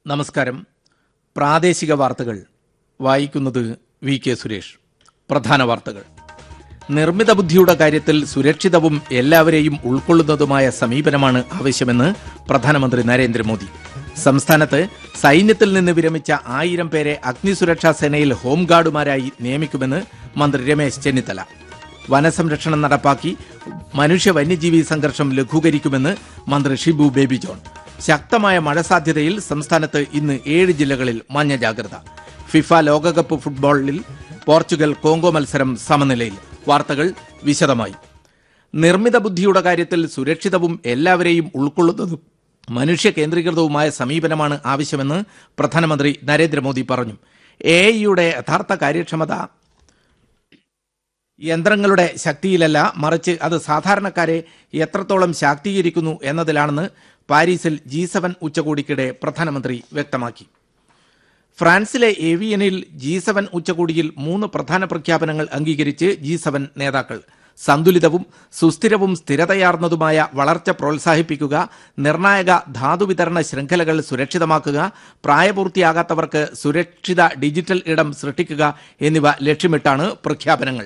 നമസ്കാരം പ്രാദേശിക വാർത്തകൾ വായിക്കുന്നത് വി കെ സുരേഷ് പ്രധാന വാർത്തകൾ നിർമ്മിത ബുദ്ധിയുടെ കാര്യത്തിൽ സുരക്ഷിതവും എല്ലാവരെയും ഉൾക്കൊള്ളുന്നതുമായ സമീപനമാണ് ആവശ്യമെന്ന് പ്രധാനമന്ത്രി നരേന്ദ്രമോദി സംസ്ഥാനത്ത് സൈന്യത്തിൽ നിന്ന് വിരമിച്ച ആയിരം പേരെ അഗ്നിസുരക്ഷാ സേനയിൽ ഹോംഗാർഡുമാരായി നിയമിക്കുമെന്ന് മന്ത്രി രമേശ് ചെന്നിത്തല വനസംരക്ഷണം നടപ്പാക്കി മനുഷ്യ വന്യജീവി സംഘർഷം ലഘൂകരിക്കുമെന്ന് മന്ത്രി ഷിബു ബേബി ജോൺ ശക്തമായ മഴ സാധ്യതയിൽ സംസ്ഥാനത്ത് ഇന്ന് ഏഴ് ജില്ലകളിൽ മഞ്ഞ ജാഗ്രത ഫിഫ ലോകകപ്പ് ഫുട്ബോളിൽ പോർച്ചുഗൽ കോങ്കോ മത്സരം സമനിലയിൽ വാർത്തകൾ വിശദമായി നിർമ്മിത ബുദ്ധിയുടെ കാര്യത്തിൽ സുരക്ഷിതവും എല്ലാവരെയും ഉൾക്കൊള്ളുന്നതും മനുഷ്യ കേന്ദ്രീകൃതവുമായ സമീപനമാണ് ആവശ്യമെന്ന് പ്രധാനമന്ത്രി നരേന്ദ്രമോദി പറഞ്ഞു എ ഐയുടെ യഥാർത്ഥ കാര്യക്ഷമത യന്ത്രങ്ങളുടെ ശക്തിയിലല്ല മറിച്ച് അത് സാധാരണക്കാരെ എത്രത്തോളം ശാക്തീകരിക്കുന്നു എന്നതിലാണെന്ന് പാരീസിൽ ജി സെവൻ ഉച്ചകോടിക്കിടെ പ്രധാനമന്ത്രി വ്യക്തമാക്കി ഫ്രാൻസിലെ ഏവിയനിൽ ജി സെവൻ ഉച്ചകോടിയിൽ മൂന്ന് പ്രധാന പ്രഖ്യാപനങ്ങൾ അംഗീകരിച്ച് ജി സെവൻ നേതാക്കൾ സന്തുലിതവും സുസ്ഥിരവും സ്ഥിരതയാർന്നതുമായ വളർച്ച പ്രോത്സാഹിപ്പിക്കുക നിർണായക ധാതുവിതരണ ശൃംഖലകൾ സുരക്ഷിതമാക്കുക പ്രായപൂർത്തിയാകാത്തവർക്ക് സുരക്ഷിത ഡിജിറ്റൽ ഇടം സൃഷ്ടിക്കുക എന്നിവ ലക്ഷ്യമിട്ടാണ് പ്രഖ്യാപനങ്ങൾ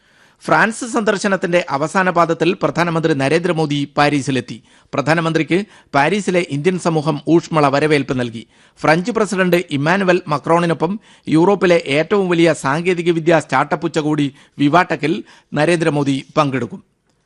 ഫ്രാൻസ് സന്ദർശനത്തിന്റെ അവസാന പാദത്തിൽ പ്രധാനമന്ത്രി നരേന്ദ്രമോദി പാരീസിലെത്തി പ്രധാനമന്ത്രിക്ക് പാരീസിലെ ഇന്ത്യൻ സമൂഹം ഊഷ്മള വരവേൽപ്പ് നൽകി ഫ്രഞ്ച് പ്രസിഡന്റ് ഇമ്മാനുവൽ മക്രോണിനൊപ്പം യൂറോപ്പിലെ ഏറ്റവും വലിയ സാങ്കേതികവിദ്യാ സ്റ്റാർട്ടപ്പ് ഉച്ചകോടി വിവാട്ടക്കിൽ നരേന്ദ്രമോദി പങ്കെടുക്കും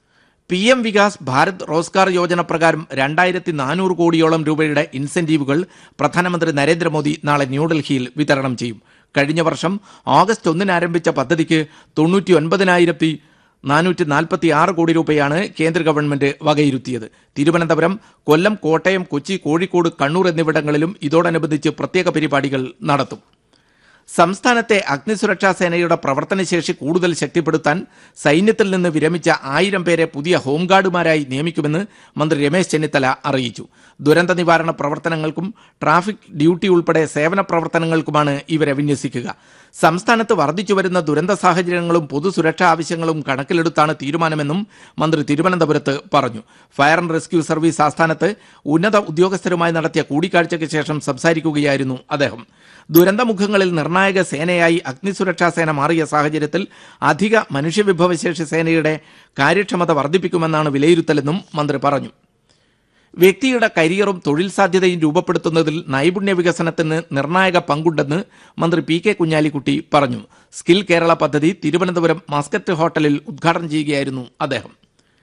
പി എം വികാസ് ഭാരത് റോസ്ഗാർ യോജന പ്രകാരം രണ്ടായിരത്തി നാനൂറ് കോടിയോളം രൂപയുടെ ഇൻസെന്റീവുകൾ പ്രധാനമന്ത്രി നരേന്ദ്രമോദി നാളെ ന്യൂഡൽഹിയിൽ വിതരണം ചെയ്യും കഴിഞ്ഞ വർഷം ഓഗസ്റ്റ് ഒന്നിന് ആരംഭിച്ച പദ്ധതിക്ക് തൊണ്ണൂറ്റി ഒൻപതിനായിരത്തി നാനൂറ്റി നാൽപ്പത്തി ആറ് കോടി രൂപയാണ് കേന്ദ്ര ഗവൺമെന്റ് വകയിരുത്തിയത് തിരുവനന്തപുരം കൊല്ലം കോട്ടയം കൊച്ചി കോഴിക്കോട് കണ്ണൂർ എന്നിവിടങ്ങളിലും ഇതോടനുബന്ധിച്ച് പ്രത്യേക പരിപാടികൾ നടത്തും സംസ്ഥാനത്തെ അഗ്നിസുരക്ഷാ സേനയുടെ പ്രവർത്തനശേഷി കൂടുതൽ ശക്തിപ്പെടുത്താൻ സൈന്യത്തിൽ നിന്ന് വിരമിച്ച ആയിരം പേരെ പുതിയ ഹോംഗാർഡുമാരായി നിയമിക്കുമെന്ന് മന്ത്രി രമേശ് ചെന്നിത്തല അറിയിച്ചു ദുരന്ത നിവാരണ പ്രവർത്തനങ്ങൾക്കും ട്രാഫിക് ഡ്യൂട്ടി ഉൾപ്പെടെ സേവന പ്രവർത്തനങ്ങൾക്കുമാണ് ഇവരെ വിന്യസിക്കുക സംസ്ഥാനത്ത് വർദ്ധിച്ചുവരുന്ന ദുരന്ത സാഹചര്യങ്ങളും പൊതുസുരക്ഷാ ആവശ്യങ്ങളും കണക്കിലെടുത്താണ് തീരുമാനമെന്നും മന്ത്രി തിരുവനന്തപുരത്ത് പറഞ്ഞു ഫയർ ആൻഡ് റെസ്ക്യൂ സർവീസ് ആസ്ഥാനത്ത് ഉന്നത ഉദ്യോഗസ്ഥരുമായി നടത്തിയ കൂടിക്കാഴ്ചയ്ക്ക് ശേഷം സംസാരിക്കുകയായിരുന്നു അദ്ദേഹം ദുരന്തമുഖങ്ങളിൽ നിർണായക സേനയായി അഗ്നിസുരക്ഷാ സേന മാറിയ സാഹചര്യത്തിൽ അധിക മനുഷ്യവിഭവശേഷി സേനയുടെ കാര്യക്ഷമത വർദ്ധിപ്പിക്കുമെന്നാണ് വിലയിരുത്തലെന്നും മന്ത്രി പറഞ്ഞു വ്യക്തിയുടെ കരിയറും തൊഴിൽ സാധ്യതയും രൂപപ്പെടുത്തുന്നതിൽ നൈപുണ്യ വികസനത്തിന് നിർണായക പങ്കുണ്ടെന്ന് മന്ത്രി പി കെ കുഞ്ഞാലിക്കുട്ടി പറഞ്ഞു സ്കിൽ കേരള പദ്ധതി തിരുവനന്തപുരം മസ്കറ്റ് ഹോട്ടലിൽ ഉദ്ഘാടനം ചെയ്യുകയായിരുന്നു അദ്ദേഹം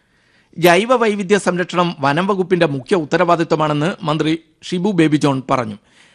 ജൈവ വൈവിധ്യ സംരക്ഷണം വനം വകുപ്പിന്റെ മുഖ്യ ഉത്തരവാദിത്വമാണെന്ന് മന്ത്രി ഷിബു ബേബി ജോൺ പറഞ്ഞു